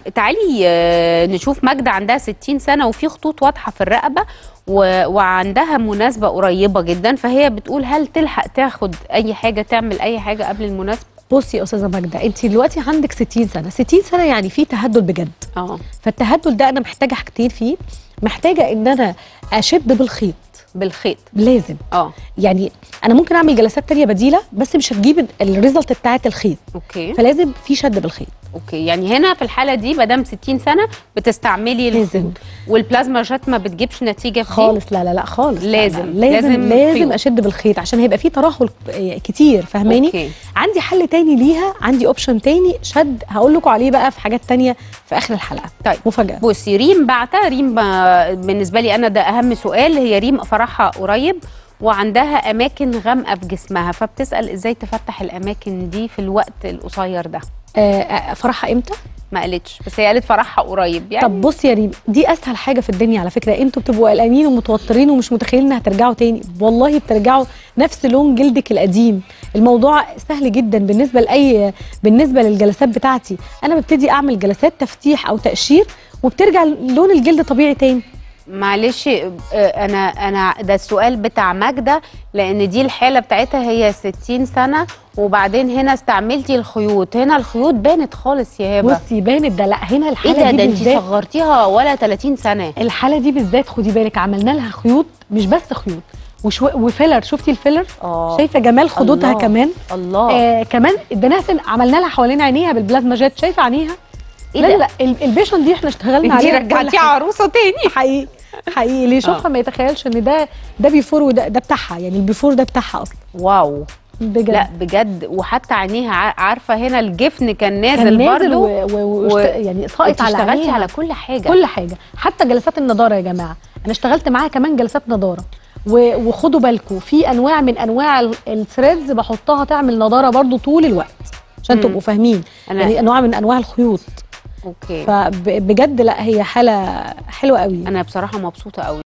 تعالي آه، نشوف ماجدة عندها 60 سنة وفي خطوط واضحة في الرقبة و... وعندها مناسبة قريبة جدا فهي بتقول هل تلحق تاخد أي حاجة تعمل أي حاجة قبل المناسبة؟ بصي يا استاذه ماجده انت دلوقتي عندك 60 سنه 60 سنه يعني في تهدل بجد اه فالتهدل ده انا محتاجه حاجتين فيه محتاجه ان انا اشد بالخيط بالخيط لازم اه يعني انا ممكن اعمل جلسات تانية بديله بس مش هتجيب الريزلت بتاعت الخيط اوكي فلازم في شد بالخيط اوكي يعني هنا في الحالة دي مادام 60 سنة بتستعملي لازم. الخيوط والبلازما جات ما بتجيبش نتيجة في دي؟ خالص لا لا لا خالص لا، لازم- لا، لازم لازم لازم, خيوط. اشد بالخيط عشان هيبقى في ترهل كتير فاهماني اوكي عندي حل تاني ليها عندي اوبشن تاني شد هقول لكم عليه بقى في حاجات تانية في اخر الحلقه طيب مفاجاه بصي ريم بعتها ريم آه، بالنسبه لي انا ده اهم سؤال هي ريم فرحها قريب وعندها اماكن غامقه في جسمها فبتسال ازاي تفتح الاماكن دي في الوقت القصير ده آه، آه، فرحها امتى ما قالتش بس هي قالت فرحها قريب يعني طب بصي يا ريم دي اسهل حاجه في الدنيا على فكره انتوا بتبقوا قلقانين ومتوترين ومش متخيلين انها هترجعوا تاني والله بترجعوا نفس لون جلدك القديم الموضوع سهل جدا بالنسبه لاي بالنسبه للجلسات بتاعتي انا ببتدي اعمل جلسات تفتيح او تقشير وبترجع لون الجلد طبيعي تاني معلش آه، انا انا ده السؤال بتاع ماجده لان دي الحاله بتاعتها هي 60 سنه وبعدين هنا استعملتي الخيوط هنا الخيوط بانت خالص يا هبه بصي بانت ده لا هنا ايه الحاله ده دي ده انت بالذات صغرتيها ولا 30 سنه الحاله دي بالذات خدي بالك عملنا لها خيوط مش بس خيوط وشو وفيلر شفتي الفيلر اه شايفه جمال خدودها الله. كمان الله آه كمان اديناها سن عملنا لها حوالين عينيها بالبلازما جيت شايفه عينيها ايه لا ده؟ لا ال- البيشن دي احنا اشتغلنا انت عليها بكل رجعتيها حاجة. عروسه تاني حقيقي حقيقي اللي يشوفها ما يتخيلش ان ده ده بيفور وده ده بتاعها يعني البيفور ده بتاعها اصلا واو بجد لا بجد وحتى عينيها ع- عارفه هنا الجفن كان نازل, كان نازل برضو و... و... و... و- يعني انت ساقط على اشتغلتي عينيها على كل حاجه كل حاجه حتى جلسات النضاره يا جماعه انا اشتغلت معاها كمان جلسات نضاره و... وخدوا بالكم في انواع من انواع ال- الثريدز بحطها تعمل نضاره برضو طول الوقت عشان مم. تبقوا فاهمين أنا- يعني انواع من انواع الخيوط اوكي فبجد لا هي حاله حلوه قوي انا بصراحه مبسوطه قوي